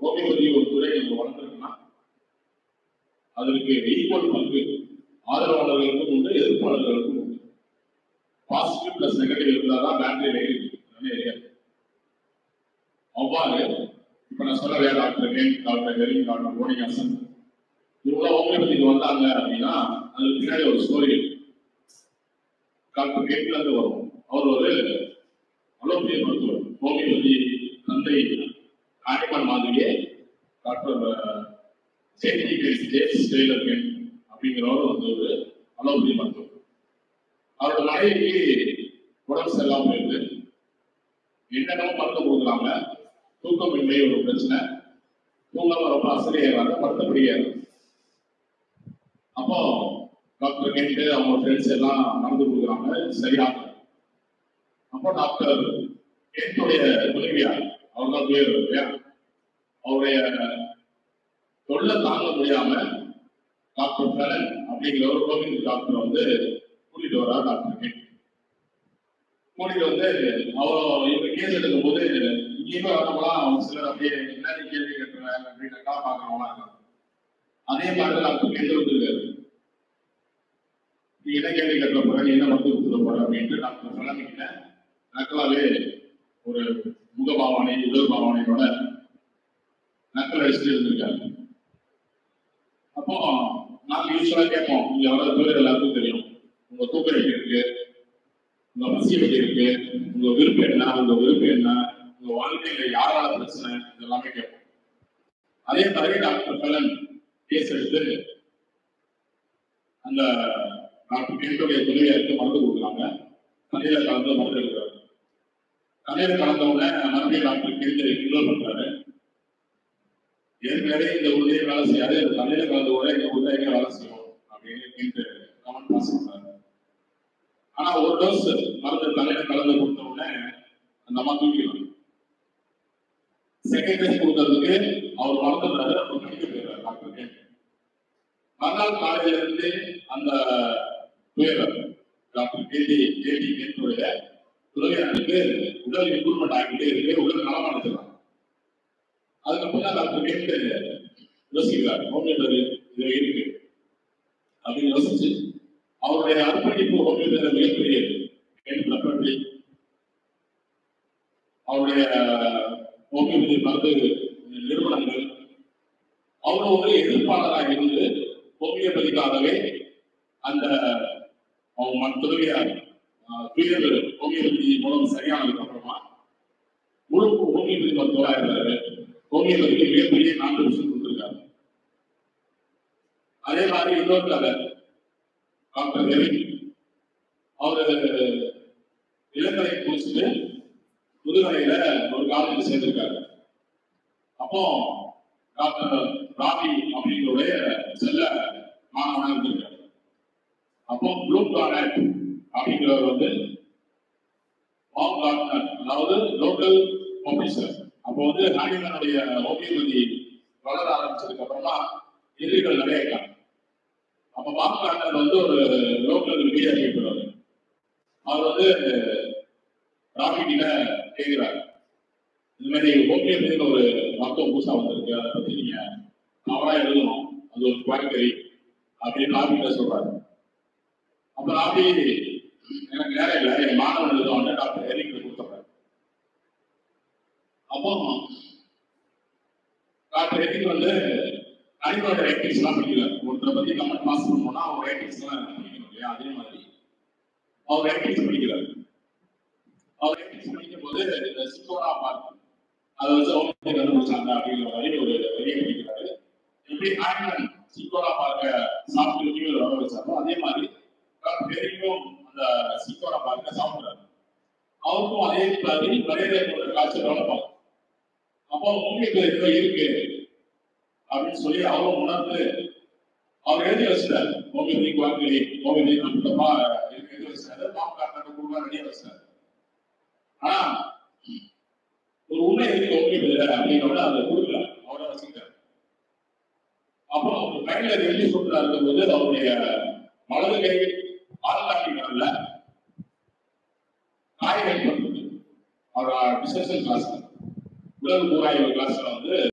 homeopathy ஒரு துறை நம்ம வளர்ந்துருக்குன்னா அதற்கு ஈக்குவல் பங்கு ஆதரவாளர்களுக்கும் உண்டு எதிர்ப்பாளர்களுக்கும் உண்டு பாசிட்டிவ் பிளஸ் நெகட்டிவ் இருந்தால் தான் பேட்டரி லைட் நிறைய அவ்வாறு இப்ப நான் சொல்லலையா doctor Kent doctor Hering doctor கோணிகாசன் இவங்க ஹோமியோபதிக்கு வந்தாங்க அப்படின்னா அதுக்கு பின்னாடி ஒரு ஸ்டோரி டாக்டர் கேட்ல இருந்து வரும் அவர் ஒரு அலோபதி மருத்துவர் ஹோமியோபதி தந்தை காணிமன் மாதிரியே டாக்டர் சேஃப்டி ஜேம்ஸ் டெய்லர் கேன் அப்படிங்கிறவர் வந்து ஒரு அலோபதி மருத்துவர் அவரோட மனைவிக்கு உடம்பு சரியில்லாம போயிருக்கு என்னென்னமோ மருந்து கொடுக்குறாங்க தூக்கமின்மை ஒரு பிரச்சனை தூங்காம ரொம்ப அசதியாகிறாங்க மருத்துவப்படியாரு அப்போ டாக்டர் கேட்டு அவங்க ஃப்ரெண்ட்ஸ் எல்லாம் மருந்து கொடுக்குறாங்க சரியாக அப்போ டாக்டர் கேட்டுடைய துணைவியார் அவர் தான் பேர் இல்லையா அவருடைய தொல்லை தாங்க முடியாம டாக்டர் ஃபெலன் அப்படிங்கிற ஒரு கோவிந்த் டாக்டர் வந்து கூட்டிட்டு வரா டாக்டர் கேட்டு கூட்டிட்டு வந்து அவர் இவங்க கேஸ் எடுக்கும் போது இங்கேயுமே வரவங்களாம் அவங்க சிலர் அப்படியே என்ன நீ கேள்வி கேட்டுறேன் அப்படின்னாக்கா பாக்குறவங்களா இருக்காங்க அதே மாதிரி டாக்டர் கேட்டு வந்துருக்காரு நீ என்ன கேள்வி கேட்க போற நீ என்ன மருந்து கொடுத்துட போற அப்படின்ட்டு டாக்டர் ஃபெலன் நக்கலாவே ஒரு முகபாவனை உடல் பாவனையோட நக்கல் அடிச்சுட்டு இருந்திருக்காரு அப்போ நாங்க யூஸ்வலா கேட்போம் இங்க வர பேர் எல்லாருக்கும் தெரியும் உங்க தூக்கம் எப்படி இருக்கு உங்க பசி எப்படி இருக்கு உங்க விருப்பம் என்ன உங்க விருப்பம் என்ன உங்க வாழ்க்கையில யாரால பிரச்சனை இதெல்லாமே கேட்போம் அதே மாதிரி டாக்டர் கலன் கேஸ் எடுத்து அந்த டாக்டர் கென்டுடைய துணைவியாருக்கு மருந்து கொடுக்குறாங்க தண்ணியில கலந்து மருந்து எடுக்கிறாரு தண்ணியில கலந்த உடனே மறுபடியும் டாக்டர் கெண்டு இக்னோர் பண்றாரு ஏற்கனவே இந்த ஊர்லயே வேலை செய்யாது இந்த தண்ணியில கலந்து கூட இந்த ஊர்ல எங்க வேலை செய்யும் அப்படின்னு கெண்டு கமெண்ட் பாஸ் பண்றாரு ஆனா ஒரு டோஸ் மருந்து தண்ணியில கலந்து கொடுத்த உடனே அந்த அம்மா தூக்கிடுவாங்க செகண்ட் டேஸ் கொடுக்கறதுக்கு அவர் மறந்துடுறாரு அவர் படிக்க போயிடுறாரு டாக்டர் கேட்டு மறுநாள் காலையில இருந்து அந்த துயரர் டாக்டர் கேடி கேடி கேட்டுடைய துறையாருக்கு உடல் இம்ப்ரூவ்மெண்ட் ஆகிட்டே இருக்கு உடல் நலமடைஞ்சிடறாங்க அதுக்கப்புறம் தான் டாக்டர் கேட்டு யோசிக்கிறார் ஹோமியோபதி இது இருக்கு அப்படின்னு யோசிச்சு அவருடைய அர்ப்பணிப்பு ஹோமியோபதி மிகப்பெரியது கேட்டு அவருடைய ஹோமியோபதி மருந்து நிறுவனங்கள் அவர் ஒரு எதிர்ப்பாளராக இருந்து ஹோமியோபதிக்காகவே அந்த அவங்க மருத்துவரையார் துயர் ஹோமியோபதி மூலம் சரியானதுக்கு அப்புறமா முழு ஹோமியோபதி மருத்துவராக இருந்தாரு ஹோமியோபதிக்கு மிகப்பெரிய கான்ட்ரிபியூஷன் கொடுத்திருக்காரு அதே மாதிரி இன்னொரு கதை டாக்டர் ரவி அவரு இளங்கலை முடிச்சுட்டு முதுகலையில ஒரு காலேஜ் சேர்ந்திருக்காரு அப்போ டாக்டர் ராவி அப்படிங்களுடைய செல்ல மாணவனாக இருந்திருக்காரு அப்போ ப்ளூ கார்னட் அப்படிங்கிறவர் வந்து பாப் கார்னர் அதாவது லோக்கல் ஆபீசர் அப்போ வந்து ஹானிமனுடைய ஹோமியோபதி வளர ஆரம்பிச்சதுக்கு அப்புறமா எதிரிகள் நிறைய இருக்காங்க அப்ப பாப் கார்னர் வந்து ஒரு லோக்கல் மீடியா கேட்கிறாரு அவர் வந்து ராவி கிட்ட கேட்கிறாரு இந்த மாதிரி ஹோமியோபதினு ஒரு மருத்துவம் புதுசா வந்திருக்கு அதை பத்தி நீங்க அவரா எழுதணும் அது ஒரு குவாரிக்கரி அப்படின்னு ராபி கிட்ட சொல்றாரு அப்ப ராபி எனக்கு நேரம் இல்லை என் மாணவன் எழுதுவாங்க டாக்டர் எரிக்கு கொடுத்துறாரு அப்போ டாக்டர் எரிக் வந்து அனிமலோட ரைட்டிங்ஸ் எல்லாம் படிக்கிறார் ஒருத்தரை பத்தி கமெண்ட் பாஸ் பண்ணோம்னா அவர் ரைட்டிங்ஸ் எல்லாம் படிக்கணும் இல்லையா அதே மாதிரி அவர் ரைட்டிங்ஸ் படிக்கிறார் அவர் ரைட்டிங்ஸ் படிக்கும் போது இந்த சிக்கோனா பார்க் அதை வச்சு அவங்க கண்டுபிடிச்சாங்க அப்படிங்கிற மாதிரி ஒரு வரியை படிக்கிறாரு எப்படி ஹாய்மன் சிக்கோனா பார்க்க சாப்பிட்டு வர வச்சாரோ அதே மாதிரி டாக்டர் எரிக்கும் அந்த சிக்கோனா பார்க்க சாப்பிடுறாரு அவருக்கும் அதே மாதிரி வரையறை காய்ச்சல் வளர்ப்பாங்க அப்போ உங்களுக்கு ஏதோ இருக்கு அப்படின்னு சொல்லி அவரும் உணர்ந்து அவர் எழுதி வச்சிட்டாரு ஹோமியோபதி குவாங்கலி ஹோமியோபதி கம்ப்யூட்டமா எழுதி வச்சிட்டாரு மாமக்காரங்க குடும்பம் ரெடியா வச்சிட்டாரு ஆனா ஒரு உண்மை இருக்கு ஹோமியோபதியில அப்படின்னோட அதை கொடுக்கல அவரை வச்சுக்கிட்டாரு அப்போ அவர் கையில எழுதி சொல்றா இருக்கும்போது அவருடைய வலது கை ஆள்காட்டி வரல காய்கறி பண்ணுறது அவர் டிஸ்கஷன் கிளாஸ் உடல் கூறாய்வு கிளாஸ்ல வந்து